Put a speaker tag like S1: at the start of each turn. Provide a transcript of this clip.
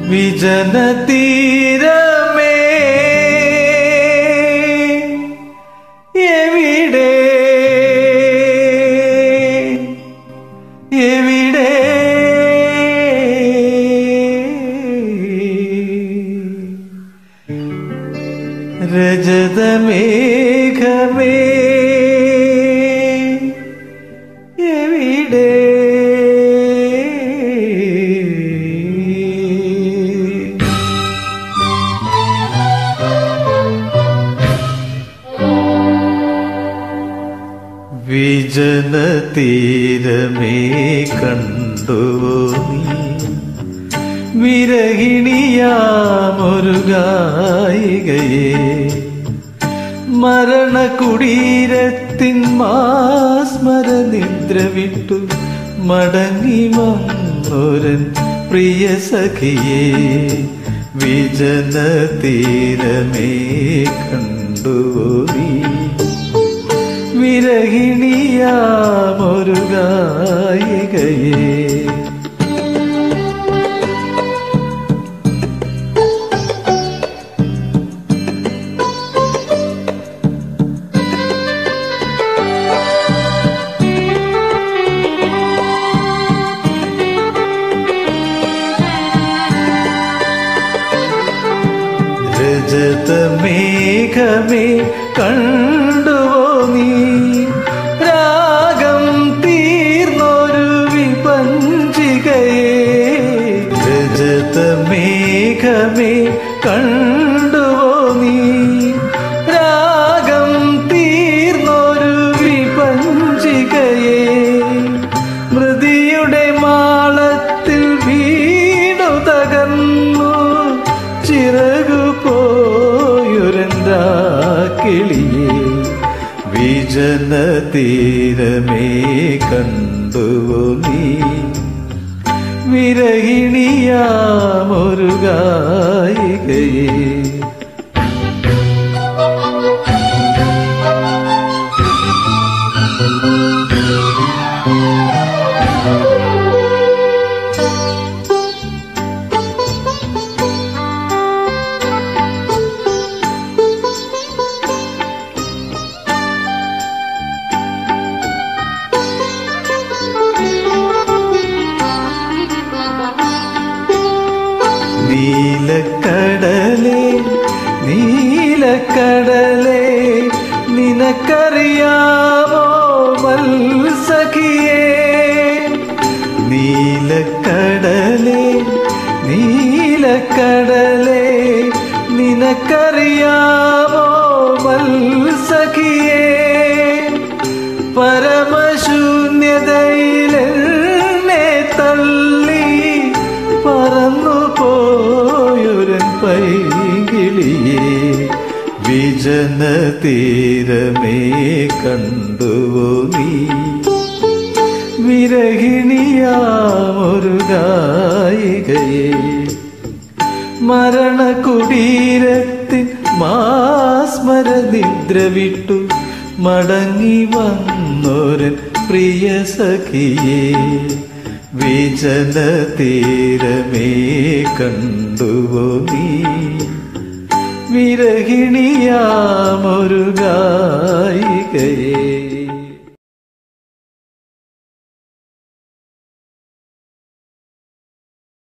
S1: വിജനതീരമേ എവിടെ എവിടെ രജതമേഘമേ എവിടെ വിജനതീരമേ കണ്ടുവോ നീ വിരഹിണിയാമൊരു ഗായികയെ മരണകുടീരത്തിൻ മാസ്മര നിദ്ര വിട്ടു മടങ്ങി വന്നൊരൻ പ്രിയ സഖിയെ വിജന തീരമേ കണ്ടുവോ നീ വിരഹിണിയാമൊരു ഗായികയെ രജതമേഘമേ കണ്ടുവോ നീ രാഗം തീർന്നൊരു വിപഞ്ചികയെ രജതമേഘമേ കണ്ടുവോ നീ രാഗം തീർന്നൊരു വിപഞ്ചികയെ മൃതിയുടെ മാളത്തിൽ വീണു തകർന്നു ചിറകു പോയൊരന്താക്കിളിയെ വിജന തീരമേ കണ്ടുവോ നീ വിരഹിണിയാമൊരു ഗായികയെ നീലക്കടലേ നീലക്കടലേ നിനക്കറിയാമോ മത്സഖിയേ നീലക്കടലേ നീലക്കടലേ നിനക്കറിയാമോ മത്സഖിയേ പരമശൂന്യതയിലെന്നെ തള്ളി പറന്നു പോയൊരൻ പൈകിളിയെ വിജന തീരമേ കണ്ടുവോ നീ വിരഹിണിയാമൊരു ഗായികയെ മരണകുടീരത്തിൻ മാസ്മര നിദ്ര വിട്ടു മടങ്ങി വന്നൊരൻ പ്രിയ സഖിയെ വിജന തീരമേ കണ്ടുവോ നീ വിരഹിണിയാമൊരു ഗായികയെ